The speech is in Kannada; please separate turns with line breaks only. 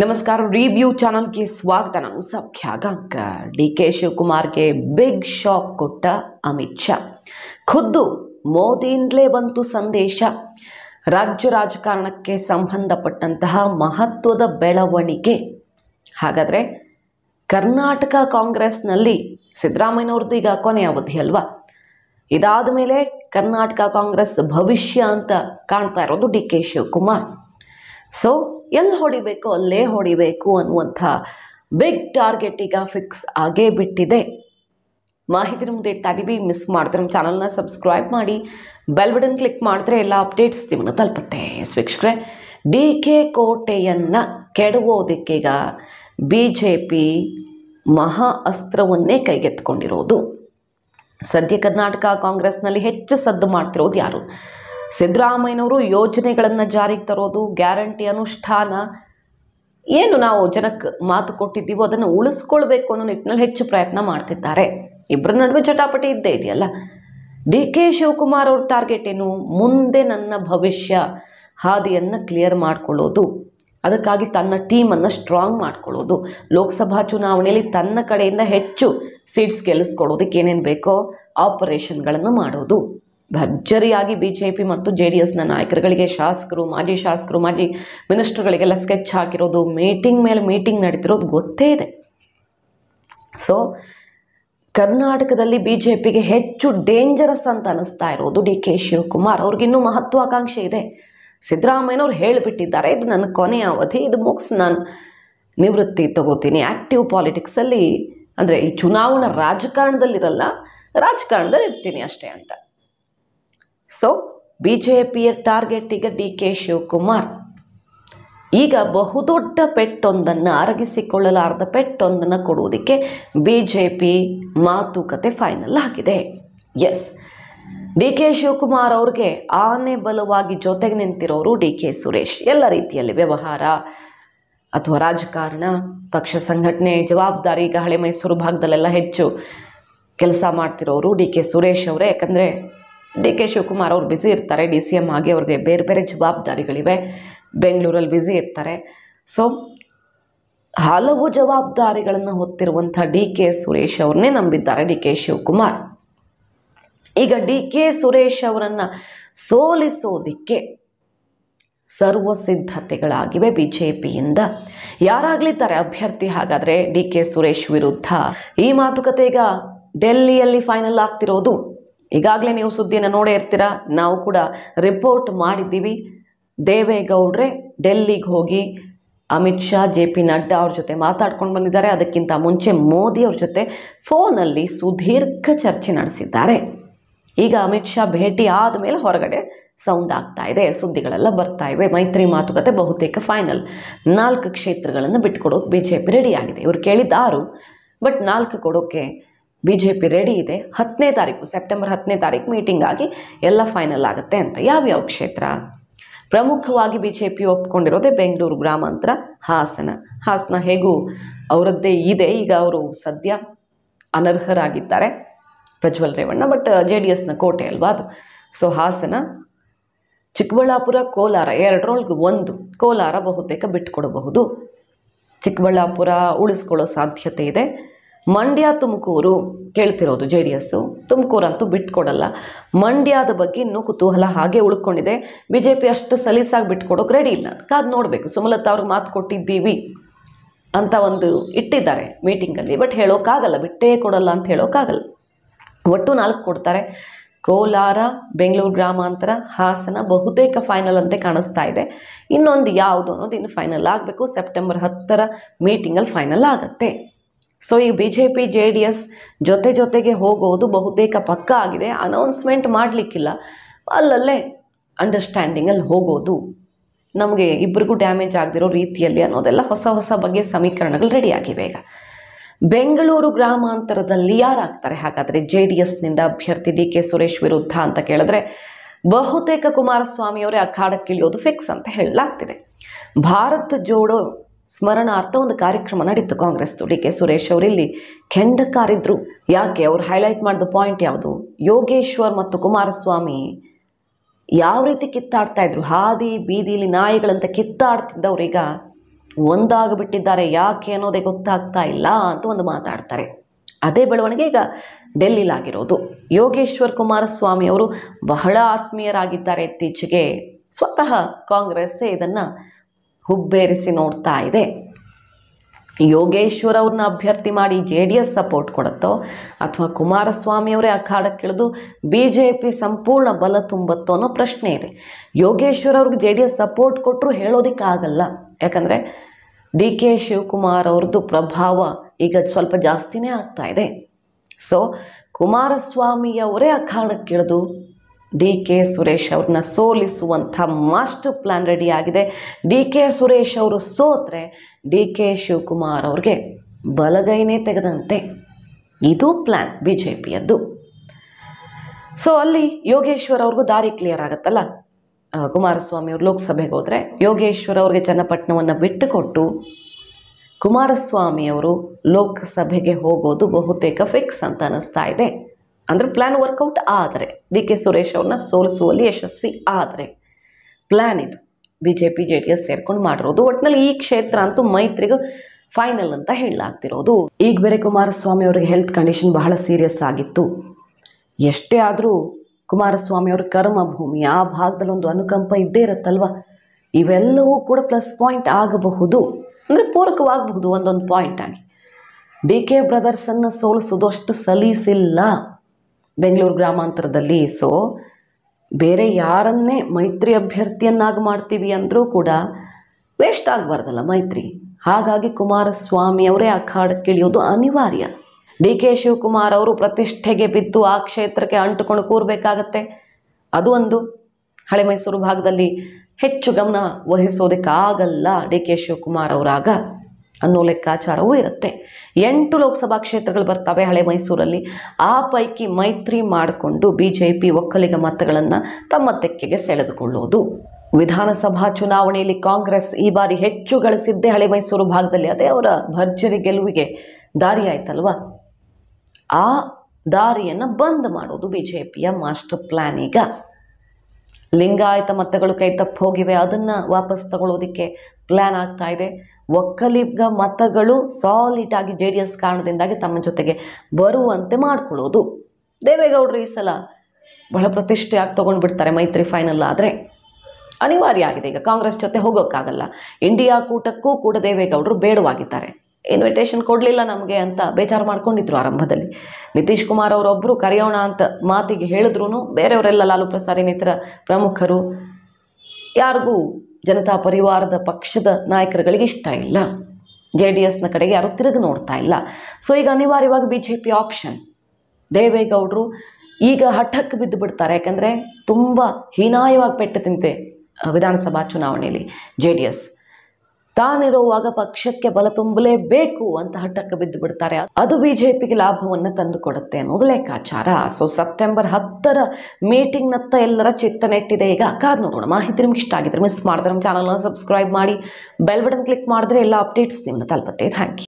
ನಮಸ್ಕಾರ ರಿವ್ಯೂ ಚಾನಲ್ಗೆ ಸ್ವಾಗತ ನಾನು ಸೌಖ್ಯ ಗಾಂಕರ್ ಡಿ ಕೆ ಶಿವಕುಮಾರ್ಗೆ ಬಿಗ್ ಶಾಕ್ ಕೊಟ್ಟ ಅಮಿತ್ ಶಾ ಖುದ್ದು ಮೋದಿಯಿಂದಲೇ ಬಂತು ಸಂದೇಶ ರಾಜ್ಯ ರಾಜಕಾರಣಕ್ಕೆ ಸಂಬಂಧಪಟ್ಟಂತಹ ಮಹತ್ವದ ಬೆಳವಣಿಗೆ ಹಾಗಾದರೆ ಕರ್ನಾಟಕ ಕಾಂಗ್ರೆಸ್ನಲ್ಲಿ ಸಿದ್ದರಾಮಯ್ಯನವ್ರದ್ದು ಈಗ ಕೊನೆಯ ಅವಧಿ ಅಲ್ವಾ ಇದಾದ ಮೇಲೆ ಕರ್ನಾಟಕ ಕಾಂಗ್ರೆಸ್ ಭವಿಷ್ಯ ಅಂತ ಕಾಣ್ತಾ ಇರೋದು ಡಿ ಕೆ ಶಿವಕುಮಾರ್ ಸೊ ಎಲ್ಲಿ ಹೊಡಿಬೇಕು ಅಲ್ಲೇ ಹೊಡಿಬೇಕು ಅನ್ನುವಂಥ ಬಿಗ್ ಟಾರ್ಗೆಟ್ ಈಗ ಫಿಕ್ಸ್ ಆಗೇ ಬಿಟ್ಟಿದೆ ಮಾಹಿತಿ ಮುಂದೆ ಇಡ್ತಾ ಇದ್ದೀವಿ ಮಿಸ್ ಮಾಡಿದ್ರೆ ನಮ್ಮ ಚಾನಲ್ನ ಸಬ್ಸ್ಕ್ರೈಬ್ ಮಾಡಿ ಬೆಲ್ ಬಟನ್ ಕ್ಲಿಕ್ ಮಾಡಿದ್ರೆ ಎಲ್ಲ ಅಪ್ಡೇಟ್ಸ್ ನಿಮ್ಮನ್ನು ತಲುಪುತ್ತೆ ಎಸ್ ವೀಕ್ಷಕರೇ ಡಿ ಕೆ ಕೋಟೆಯನ್ನು ಕೆಡವೋದಕ್ಕೀಗ ಬಿ ಜೆ ಪಿ ಮಹಾ ಅಸ್ತ್ರವನ್ನೇ ಕೈಗೆತ್ತಿಕೊಂಡಿರೋದು ಸದ್ಯ ಕರ್ನಾಟಕ ಕಾಂಗ್ರೆಸ್ನಲ್ಲಿ ಹೆಚ್ಚು ಸದ್ದು ಮಾಡ್ತಿರೋದು ಯಾರು ಸಿದ್ದರಾಮಯ್ಯನವರು ಯೋಜನೆಗಳನ್ನು ಜಾರಿಗೆ ತರೋದು ಗ್ಯಾರಂಟಿ ಅನುಷ್ಠಾನ ಏನು ನಾವು ಜನಕ್ಕೆ ಮಾತು ಕೊಟ್ಟಿದ್ದೀವೋ ಅದನ್ನು ಉಳಿಸ್ಕೊಳ್ಬೇಕು ಅನ್ನೋ ನಿಟ್ಟಿನಲ್ಲಿ ಹೆಚ್ಚು ಪ್ರಯತ್ನ ಮಾಡ್ತಿದ್ದಾರೆ ಇಬ್ಬರ ನಡುವೆ ಚಟಾಪಟಿ ಇದ್ದೇ ಇದೆಯಲ್ಲ ಡಿ ಕೆ ಶಿವಕುಮಾರ್ ಅವ್ರ ಟಾರ್ಗೆಟ್ ಏನು ಮುಂದೆ ನನ್ನ ಭವಿಷ್ಯ ಹಾದಿಯನ್ನು ಕ್ಲಿಯರ್ ಮಾಡ್ಕೊಳ್ಳೋದು ಅದಕ್ಕಾಗಿ ತನ್ನ ಟೀಮನ್ನು ಸ್ಟ್ರಾಂಗ್ ಮಾಡ್ಕೊಳ್ಳೋದು ಲೋಕಸಭಾ ಚುನಾವಣೆಯಲ್ಲಿ ತನ್ನ ಕಡೆಯಿಂದ ಹೆಚ್ಚು ಸೀಟ್ಸ್ ಗೆಲ್ಲಿಸ್ಕೊಳ್ಳೋದಕ್ಕೆ ಏನೇನು ಬೇಕೋ ಆಪರೇಷನ್ಗಳನ್ನು ಮಾಡೋದು ಭರ್ಜರಿಯಾಗಿ ಬಿ ಜೆ ಪಿ ಮತ್ತು ಜೆ ಡಿ ಎಸ್ನ ನಾಯಕರುಗಳಿಗೆ ಶಾಸಕರು ಮಾಜಿ ಶಾಸಕರು ಮಾಜಿ ಮಿನಿಸ್ಟರ್ಗಳಿಗೆಲ್ಲ ಸ್ಕೆಚ್ ಹಾಕಿರೋದು ಮೀಟಿಂಗ್ ಮೇಲೆ ಮೀಟಿಂಗ್ ನಡೀತಿರೋದು ಗೊತ್ತೇ ಇದೆ ಸೊ ಕರ್ನಾಟಕದಲ್ಲಿ ಬಿ ಜೆ ಪಿಗೆ ಹೆಚ್ಚು ಡೇಂಜರಸ್ ಅಂತ ಅನ್ನಿಸ್ತಾ ಇರೋದು ಡಿ ಕೆ ಶಿವಕುಮಾರ್ ಅವ್ರಿಗಿನ್ನೂ ಮಹತ್ವಾಕಾಂಕ್ಷೆ ಇದೆ ಸಿದ್ದರಾಮಯ್ಯನವ್ರು ಹೇಳಿಬಿಟ್ಟಿದ್ದಾರೆ ಇದು ನನ್ನ ಕೊನೆಯ ಅವಧಿ ಇದು ಮುಗಿಸ್ ನಾನು ನಿವೃತ್ತಿ ತಗೋತೀನಿ ಆ್ಯಕ್ಟಿವ್ ಪಾಲಿಟಿಕ್ಸಲ್ಲಿ ಅಂದರೆ ಈ ಚುನಾವಣಾ ರಾಜಕಾರಣದಲ್ಲಿರಲ್ಲ ರಾಜಕಾರಣದಲ್ಲಿ ಇರ್ತೀನಿ ಅಷ್ಟೇ ಅಂತ ಸೊ ಬಿ ಜೆ ಪಿಯ ಟಾರ್ಗೆಟ್ ಈಗ ಡಿ ಕೆ ಶಿವಕುಮಾರ್ ಈಗ ಬಹುದೊಡ್ಡ ಪೆಟ್ಟೊಂದನ್ನು ಅರಗಿಸಿಕೊಳ್ಳಲಾರದ ಪೆಟ್ಟೊಂದನ್ನು ಕೊಡುವುದಕ್ಕೆ ಬಿ ಜೆ ಪಿ ಮಾತುಕತೆ ಫೈನಲ್ ಆಗಿದೆ ಎಸ್ ಡಿ ಕೆ ಶಿವಕುಮಾರ್ ಅವ್ರಿಗೆ ಆನೆ ಬಲವಾಗಿ ಜೊತೆಗೆ ನಿಂತಿರೋರು ಡಿ ಕೆ ಸುರೇಶ್ ಎಲ್ಲ ರೀತಿಯಲ್ಲಿ ವ್ಯವಹಾರ ಅಥವಾ ರಾಜಕಾರಣ ಪಕ್ಷ ಸಂಘಟನೆ ಜವಾಬ್ದಾರಿ ಈಗ ಹಳೆ ಮೈಸೂರು ಭಾಗದಲ್ಲೆಲ್ಲ ಹೆಚ್ಚು ಕೆಲಸ ಮಾಡ್ತಿರೋರು ಡಿ ಕೆ ಸುರೇಶ್ ಅವರೇ ಯಾಕಂದರೆ ಡಿ ಕೆ ಶಿವಕುಮಾರ್ ಅವ್ರು ಬ್ಯುಸಿ ಇರ್ತಾರೆ ಡಿ ಸಿ ಎಮ್ ಆಗಿ ಅವ್ರಿಗೆ ಬೇರೆ ಬೇರೆ ಜವಾಬ್ದಾರಿಗಳಿವೆ ಬೆಂಗಳೂರಲ್ಲಿ ಬ್ಯುಸಿ ಇರ್ತಾರೆ ಸೊ ಹಲವು ಜವಾಬ್ದಾರಿಗಳನ್ನು ಹೊತ್ತಿರುವಂಥ ಡಿ ಕೆ ಸುರೇಶ್ ಅವ್ರನ್ನೇ ನಂಬಿದ್ದಾರೆ ಡಿ ಕೆ ಶಿವಕುಮಾರ್ ಈಗ ಡಿ ಕೆ ಸುರೇಶ್ ಅವರನ್ನು ಸೋಲಿಸೋದಿಕ್ಕೆ ಸರ್ವ ಸಿದ್ಧತೆಗಳಾಗಿವೆ ಬಿ ಜೆ ಪಿಯಿಂದ ಯಾರಾಗಲಿದ್ದಾರೆ ಅಭ್ಯರ್ಥಿ ಹಾಗಾದರೆ ಡಿ ಕೆ ಸುರೇಶ್ ವಿರುದ್ಧ ಈ ಮಾತುಕತೆ ಈಗ ಡೆಲ್ಲಿಯಲ್ಲಿ ಫೈನಲ್ ಆಗ್ತಿರೋದು ಈಗಾಗಲೇ ನೀವು ಸುದ್ದಿಯನ್ನು ನೋಡೇ ಇರ್ತೀರ ನಾವು ಕೂಡ ರಿಪೋರ್ಟ್ ಮಾಡಿದ್ದೀವಿ ದೇವೇಗೌಡ್ರೆ ಡೆಲ್ಲಿಗೆ ಹೋಗಿ ಅಮಿತ್ ಶಾ ಜೆ ಪಿ ನಡ್ಡಾ ಅವ್ರ ಜೊತೆ ಮಾತಾಡ್ಕೊಂಡು ಬಂದಿದ್ದಾರೆ ಅದಕ್ಕಿಂತ ಮುಂಚೆ ಮೋದಿ ಅವ್ರ ಜೊತೆ ಫೋನಲ್ಲಿ ಸುದೀರ್ಘ ಚರ್ಚೆ ನಡೆಸಿದ್ದಾರೆ ಈಗ ಅಮಿತ್ ಶಾ ಭೇಟಿ ಆದಮೇಲೆ ಹೊರಗಡೆ ಸೌಂಡ್ ಆಗ್ತಾ ಇದೆ ಸುದ್ದಿಗಳೆಲ್ಲ ಬರ್ತಾ ಇವೆ ಮೈತ್ರಿ ಮಾತುಕತೆ ಬಹುತೇಕ ಫೈನಲ್ ನಾಲ್ಕು ಕ್ಷೇತ್ರಗಳನ್ನು ಬಿಟ್ಕೊಡೋಕೆ ಬಿ ಜೆ ಪಿ ರೆಡಿಯಾಗಿದೆ ಇವ್ರು ಕೇಳಿದ್ದು ಆರು ಬಟ್ ನಾಲ್ಕು ಕೊಡೋಕ್ಕೆ ಬಿ ಜೆ ಪಿ ರೆಡಿ ಇದೆ ಹತ್ತನೇ ತಾರೀಕು ಸೆಪ್ಟೆಂಬರ್ ಹತ್ತನೇ ತಾರೀಕು ಮೀಟಿಂಗ್ ಆಗಿ ಎಲ್ಲ ಫೈನಲ್ ಆಗುತ್ತೆ ಅಂತ ಯಾವ್ಯಾವ ಕ್ಷೇತ್ರ ಪ್ರಮುಖವಾಗಿ ಬಿ ಜೆ ಪಿ ಒಪ್ಕೊಂಡಿರೋದೇ ಬೆಂಗಳೂರು ಗ್ರಾಮಾಂತರ ಹಾಸನ ಹಾಸನ ಹೇಗೂ ಅವರದ್ದೇ ಇದೆ ಈಗ ಅವರು ಸದ್ಯ ಅನರ್ಹರಾಗಿದ್ದಾರೆ Prajwal Revanna but J D ಎಸ್ನ ಕೋಟೆ ಅಲ್ವಾ ಅದು ಸೊ ಹಾಸನ ಚಿಕ್ಕಬಳ್ಳಾಪುರ ಕೋಲಾರ ಎರಡರೊಳಗೆ ಒಂದು ಕೋಲಾರ ಬಹುತೇಕ ಬಿಟ್ಕೊಡಬಹುದು ಚಿಕ್ಕಬಳ್ಳಾಪುರ ಉಳಿಸ್ಕೊಳ್ಳೋ ಸಾಧ್ಯತೆ ಇದೆ ಮಂಡ್ಯ ತುಮಕೂರು ಕೇಳ್ತಿರೋದು ಜೆ ಡಿ ಎಸ್ಸು ತುಮಕೂರಂತೂ ಬಿಟ್ಕೊಡಲ್ಲ ಮಂಡ್ಯದ ಬಗ್ಗೆ ಇನ್ನೂ ಕುತೂಹಲ ಹಾಗೆ ಉಳ್ಕೊಂಡಿದೆ ಬಿ ಜೆ ಪಿ ಅಷ್ಟು ಸಲೀಸಾಗಿ ಬಿಟ್ಕೊಡೋಕೆ ರೆಡಿ ಇಲ್ಲ ಕಾದು ನೋಡಬೇಕು ಸುಮಲತಾ ಅವ್ರಿಗೆ ಮಾತು ಕೊಟ್ಟಿದ್ದೀವಿ ಅಂತ ಒಂದು ಇಟ್ಟಿದ್ದಾರೆ ಮೀಟಿಂಗಲ್ಲಿ ಬಟ್ ಹೇಳೋಕ್ಕಾಗಲ್ಲ ಬಿಟ್ಟೇ ಕೊಡಲ್ಲ ಅಂತ ಹೇಳೋಕ್ಕಾಗಲ್ಲ ಒಟ್ಟು ನಾಲ್ಕು ಕೊಡ್ತಾರೆ ಕೋಲಾರ ಬೆಂಗಳೂರು ಗ್ರಾಮಾಂತರ ಹಾಸನ ಬಹುತೇಕ ಫೈನಲ್ ಅಂತೆ ಕಾಣಿಸ್ತಾ ಇದೆ ಇನ್ನೊಂದು ಯಾವುದು ಅನ್ನೋದು ಇನ್ನು ಫೈನಲ್ ಆಗಬೇಕು ಸೆಪ್ಟೆಂಬರ್ ಹತ್ತರ ಮೀಟಿಂಗಲ್ಲಿ ಫೈನಲ್ ಆಗುತ್ತೆ ಸೊ ಈಗ B J P J D S ಜೊತೆ ಜೊತೆಗೆ ಹೋಗೋದು ಬಹುತೇಕ ಪಕ್ಕ ಆಗಿದೆ ಅನೌನ್ಸ್ಮೆಂಟ್ ಮಾಡಲಿಕ್ಕಿಲ್ಲ ಅಲ್ಲಲ್ಲೇ ಅಂಡರ್ಸ್ಟ್ಯಾಂಡಿಂಗಲ್ಲಿ ಹೋಗೋದು ನಮಗೆ ಇಬ್ಬರಿಗೂ ಡ್ಯಾಮೇಜ್ ಆಗದಿರೋ ರೀತಿಯಲ್ಲಿ ಅನ್ನೋದೆಲ್ಲ ಹೊಸ ಹೊಸ ಬಗೆಯ ಸಮೀಕರಣಗಳು ರೆಡಿ ಆಗಿವೆ ಈಗ ಬೆಂಗಳೂರು ಗ್ರಾಮಾಂತರದಲ್ಲಿ ಯಾರಾಗ್ತಾರೆ ಹಾಗಾದರೆ ಜೆ ಡಿ ಎಸ್ನಿಂದ ಅಭ್ಯರ್ಥಿ ಡಿ ಕೆ ಸುರೇಶ್ ವಿರುದ್ಧ ಅಂತ ಕೇಳಿದ್ರೆ ಬಹುತೇಕ ಕುಮಾರಸ್ವಾಮಿಯವರೇ ಅಖಾಡಕ್ಕಿಳಿಯೋದು ಫಿಕ್ಸ್ ಅಂತ ಹೇಳಲಾಗ್ತಿದೆ ಭಾರತ್ ಜೋಡೋ ಸ್ಮರಣಾರ್ಥ ಒಂದು ಕಾರ್ಯಕ್ರಮ ನಡೀತು ಕಾಂಗ್ರೆಸ್ದು ಡಿ ಕೆ ಸುರೇಶ್ ಅವರಿಲ್ಲಿ ಕೆಂಡಕಾರಿದ್ರು ಯಾಕೆ ಅವ್ರು ಹೈಲೈಟ್ ಮಾಡಿದ ಪಾಯಿಂಟ್ ಯಾವುದು ಯೋಗೇಶ್ವರ್ ಮತ್ತು ಕುಮಾರಸ್ವಾಮಿ ಯಾವ ರೀತಿ ಕಿತ್ತಾಡ್ತಾ ಇದ್ರು ಹಾದಿ ಬೀದಿಲಿ ನಾಯಿಗಳಂತ ಕಿತ್ತಾಡ್ತಿದ್ದವ್ರೀಗ ಒಂದಾಗಿಬಿಟ್ಟಿದ್ದಾರೆ ಯಾಕೆ ಅನ್ನೋದೇ ಗೊತ್ತಾಗ್ತಾ ಇಲ್ಲ ಅಂತ ಒಂದು ಮಾತಾಡ್ತಾರೆ ಅದೇ ಬೆಳವಣಿಗೆ ಈಗ ಡೆಲ್ಲಿಲಾಗಿರೋದು ಯೋಗೇಶ್ವರ್ ಕುಮಾರಸ್ವಾಮಿ ಅವರು ಬಹಳ ಆತ್ಮೀಯರಾಗಿದ್ದಾರೆ ಇತ್ತೀಚೆಗೆ ಸ್ವತಃ ಕಾಂಗ್ರೆಸ್ಸೇ ಇದನ್ನು ಹುಬ್ಬೇರಿಸಿ ನೋಡ್ತಾ ಇದೆ ಯೋಗೇಶ್ವರ್ ಅವ್ರನ್ನ ಅಭ್ಯರ್ಥಿ ಮಾಡಿ ಜೆ ಡಿ ಎಸ್ ಸಪೋರ್ಟ್ ಕೊಡುತ್ತೋ ಅಥವಾ ಕುಮಾರಸ್ವಾಮಿ ಅವರೇ ಅಖಾಡಕ್ಕಿಳಿದು ಬಿ ಜೆ ಪಿ ಸಂಪೂರ್ಣ ಬಲ ತುಂಬತ್ತೋ ಅನ್ನೋ ಪ್ರಶ್ನೆ ಇದೆ ಯೋಗೇಶ್ವರ್ ಅವ್ರಿಗೆ ಜೆ ಡಿ ಎಸ್ ಸಪೋರ್ಟ್ ಕೊಟ್ಟರು ಹೇಳೋದಕ್ಕಾಗಲ್ಲ ಯಾಕಂದರೆ ಡಿ ಕೆ ಶಿವಕುಮಾರ್ ಅವ್ರದ್ದು ಪ್ರಭಾವ ಈಗ ಸ್ವಲ್ಪ ಜಾಸ್ತಿನೇ ಆಗ್ತಾ ಇದೆ ಸೊ ಕುಮಾರಸ್ವಾಮಿಯವರೇ ಅಖಾಡಕ್ಕಿಳಿದು ಡಿ ಕೆ ಸುರೇಶ್ ಅವ್ರನ್ನ ಸೋಲಿಸುವಂಥ ಮಾಸ್ಟರ್ ಪ್ಲ್ಯಾನ್ ರೆಡಿ ಆಗಿದೆ ಡಿ ಕೆ ಸುರೇಶ್ ಅವರು ಸೋತ್ರೆ ಡಿ ಕೆ ಶಿವಕುಮಾರ್ ಅವ್ರಿಗೆ ಬಲಗೈನೇ ತೆಗೆದಂತೆ ಇದು ಪ್ಲ್ಯಾನ್ ಬಿ ಜೆ ಪಿಯದ್ದು ಸೊ ಅಲ್ಲಿ ಯೋಗೇಶ್ವರ್ ಅವ್ರಿಗೂ ದಾರಿ ಕ್ಲಿಯರ್ ಆಗುತ್ತಲ್ಲ ಆ, ಕುಮಾರಸ್ವಾಮಿ ಅವರು ಲೋಕಸಭೆಗೆ ಹೋದರೆ ಯೋಗೇಶ್ವರ್ ಅವ್ರಿಗೆ ಚನ್ನಪಟ್ಟಣವನ್ನು ಬಿಟ್ಟುಕೊಟ್ಟು ಕುಮಾರಸ್ವಾಮಿ ಅವರು ಲೋಕಸಭೆಗೆ ಹೋಗೋದು ಬಹುತೇಕ ಫಿಕ್ಸ್ ಅಂತ ಅನ್ನಿಸ್ತಾ ಇದೆ ಅಂದರೆ ಪ್ಲ್ಯಾನ್ ವರ್ಕೌಟ್ ಆದರೆ ಡಿ ಕೆ ಸುರೇಶ್ ಅವ್ರನ್ನ ಸೋಲಿಸುವಲ್ಲಿ ಯಶಸ್ವಿ ಆದರೆ ಪ್ಲ್ಯಾನ್ ಇದು B J P J D S ಸೇರ್ಕೊಂಡು ಮಾಡಿರೋದು ಒಟ್ಟಿನಲ್ಲಿ ಈ ಕ್ಷೇತ್ರ ಅಂತೂ ಮೈತ್ರಿಗೂ ಫೈನಲ್ ಅಂತ ಹೇಳಲಾಗ್ತಿರೋದು ಈಗ ಬೇರೆ ಕುಮಾರಸ್ವಾಮಿ ಅವರಿಗೆ ಹೆಲ್ತ್ ಕಂಡೀಷನ್ ಬಹಳ ಸೀರಿಯಸ್ ಆಗಿತ್ತು ಎಷ್ಟೇ ಆದರೂ ಕುಮಾರಸ್ವಾಮಿ ಅವ್ರ ಕರ್ಮಭೂಮಿ ಆ ಭಾಗದಲ್ಲಿ ಒಂದು ಅನುಕಂಪ ಇದ್ದೇ ಇರುತ್ತಲ್ವ ಇವೆಲ್ಲವೂ ಕೂಡ ಪ್ಲಸ್ ಪಾಯಿಂಟ್ ಆಗಬಹುದು ಅಂದರೆ ಪೂರಕವಾಗಬಹುದು ಒಂದೊಂದು ಪಾಯಿಂಟ್ ಆಗಿ ಡಿ ಕೆ ಬ್ರದರ್ಸನ್ನು ಸೋಲಿಸೋದು ಅಷ್ಟು ಸಲೀಸಿಲ್ಲ ಬೆಂಗಳೂರು ಗ್ರಾಮಾಂತರದಲ್ಲಿ ಸೊ ಬೇರೆ ಯಾರನ್ನೇ ಮೈತ್ರಿ ಅಭ್ಯರ್ಥಿಯನ್ನಾಗಿ ಮಾಡ್ತೀವಿ ಅಂದರೂ ಕೂಡ ವೇಸ್ಟ್ ಆಗಬಾರ್ದಲ್ಲ ಮೈತ್ರಿ ಹಾಗಾಗಿ ಕುಮಾರಸ್ವಾಮಿ ಅವರೇ ಅಖಾಡಕ್ಕಿಳಿಯೋದು ಅನಿವಾರ್ಯ ಡಿ ಕೆ ಶಿವಕುಮಾರ್ ಅವರು ಪ್ರತಿಷ್ಠೆಗೆ ಬಿದ್ದು ಆ ಕ್ಷೇತ್ರಕ್ಕೆ ಅಂಟುಕೊಂಡು ಕೂರಬೇಕಾಗತ್ತೆ ಅದು ಒಂದು ಹಳೆ ಮೈಸೂರು ಭಾಗದಲ್ಲಿ ಹೆಚ್ಚು ಗಮನ ವಹಿಸೋದಕ್ಕಾಗಲ್ಲ ಡಿ ಕೆ ಶಿವಕುಮಾರ್ ಅವರಾಗ ಅನ್ನೋ ಲೆಕ್ಕಾಚಾರವೂ ಇರುತ್ತೆ ಎಂಟು ಲೋಕಸಭಾ ಕ್ಷೇತ್ರಗಳು ಬರ್ತವೆ ಹಳೆ ಮೈಸೂರಲ್ಲಿ ಆ ಪೈಕಿ ಮೈತ್ರಿ ಮಾಡಿಕೊಂಡು ಬಿ ಜೆ ಪಿ ಒಕ್ಕಲಿಗ ಮತಗಳನ್ನು ತಮ್ಮ ತೆಕ್ಕೆಗೆ ಸೆಳೆದುಕೊಳ್ಳೋದು ವಿಧಾನಸಭಾ ಚುನಾವಣೆಯಲ್ಲಿ ಕಾಂಗ್ರೆಸ್ ಈ ಬಾರಿ ಹೆಚ್ಚು ಗಳಿಸಿದ್ದೇ ಹಳೆ ಮೈಸೂರು ಭಾಗದಲ್ಲಿ ಅದೇ ಅವರ ಭರ್ಜರಿ ಗೆಲುವಿಗೆ ದಾರಿ ಆಯ್ತಲ್ವಾ ಆ ದಾರಿಯನ್ನು ಬಂದ್ ಮಾಡೋದು ಬಿ ಜೆ ಪಿಯ ಮಾಸ್ಟರ್ ಪ್ಲ್ಯಾನ್ ಈಗ ಲಿಂಗಾಯತ ಮತಗಳು ಕೈ ತಪ್ಪಿ ಹೋಗಿವೆ ಅದನ್ನು ವಾಪಸ್ ತಗೊಳ್ಳೋದಕ್ಕೆ ಪ್ಲ್ಯಾನ್ ಆಗ್ತಾ ಇದೆ ಒಕ್ಕಲಿಗ ಮತಗಳು ಸಾಲಿಡ್ ಆಗಿ ಜೆ ಡಿ ಎಸ್ ಕಾರಣದಿಂದಾಗಿ ತಮ್ಮ ಜೊತೆಗೆ ಬರುವಂತೆ ಮಾಡಿಕೊಳ್ಳೋದು ದೇವೇಗೌಡರು ಈ ಸಲ ಬಹಳ ಪ್ರತಿಷ್ಠೆಯಾಗಿ ತೊಗೊಂಡು ಬಿಡ್ತಾರೆ ಮೈತ್ರಿ ಫೈನಲ್ ಆದರೆ ಅನಿವಾರ್ಯ ಆಗಿದೆ ಈಗ ಕಾಂಗ್ರೆಸ್ ಜೊತೆ ಹೋಗೋಕ್ಕಾಗಲ್ಲ ಇಂಡಿಯಾ ಕೂಟಕ್ಕೂ ಕೂಡ ದೇವೇಗೌಡರು ಬೇಡವಾಗಿದ್ದಾರೆ ಇನ್ವಿಟೇಷನ್ ಕೊಡಲಿಲ್ಲ ನಮಗೆ ಅಂತ ಬೇಜಾರು ಮಾಡ್ಕೊಂಡಿದ್ರು ಆರಂಭದಲ್ಲಿ ನಿತೀಶ್ ಕುಮಾರ್ ಅವರೊಬ್ಬರು ಕರೆಯೋಣ ಅಂತ ಮಾತಿಗೆ ಹೇಳಿದ್ರು ಬೇರೆಯವರೆಲ್ಲ ಲಾಲು ಪ್ರಸಾದ್ ಇನ್ನಿತರ ಪ್ರಮುಖರು ಯಾರಿಗೂ ಜನತಾ ಪರಿವಾರದ ಪಕ್ಷದ ನಾಯಕರುಗಳಿಗೆ ಇಷ್ಟ ಇಲ್ಲ ಜೆ ಡಿ ಎಸ್ನ ಕಡೆಗೆ ಯಾರೂ ತಿರುಗಿ ನೋಡ್ತಾ ಇಲ್ಲ ಸೊ ಈಗ ಅನಿವಾರ್ಯವಾಗಿ ಬಿ ಜೆ ಪಿ ಆಪ್ಷನ್ ದೇವೇಗೌಡರು ಈಗ ಹಠಕ್ಕೆ ಬಿದ್ದು ಬಿಡ್ತಾರೆ ಯಾಕಂದರೆ ತುಂಬ ಹೀನಾಯವಾಗಿ ಪೆಟ್ಟು ತಿಂತೆ ಆ, ವಿಧಾನಸಭಾ ಚುನಾವಣೆಯಲ್ಲಿ ಜೆ ಡಿ ಎಸ್ ತಾನಿರುವಾಗ ಪಕ್ಷಕ್ಕೆ ಬಲ ತುಂಬಲೇಬೇಕು ಅಂತ ಹಠಕ್ಕೆ ಬಿದ್ದು ಬಿಡ್ತಾರೆ ಅದು ಬಿ ಜೆ ಪಿಗೆ ಲಾಭವನ್ನು ತಂದು ಕೊಡುತ್ತೆ ಅನ್ನೋದು ಲೆಕ್ಕಾಚಾರ ಸೊ ಸೆಪ್ಟೆಂಬರ್ ಹತ್ತರ ಮೀಟಿಂಗ್ನತ್ತ ಎಲ್ಲರ ಚಿತ್ತ ನೆಟ್ಟಿದೆ ಈಗ ಕಾದ್ ನೋಡೋಣ ಮಾಹಿತಿ ನಿಮ್ಗೆ ಇಷ್ಟ ಆಗಿದ್ರೆ ಮಿಸ್ ಮಾಡಿದ್ರೆ ನಮ್ಮ ಚಾನಲ್ನ ಸಬ್ಸ್ಕ್ರೈಬ್ ಮಾಡಿ ಬೆಲ್ ಬಟನ್ ಕ್ಲಿಕ್ ಮಾಡಿದ್ರೆ ಎಲ್ಲ ಅಪ್ಡೇಟ್ಸ್ ನಿಮ್ಮನ್ನ ತಲುಪುತ್ತೆ ಥ್ಯಾಂಕ್ ಯು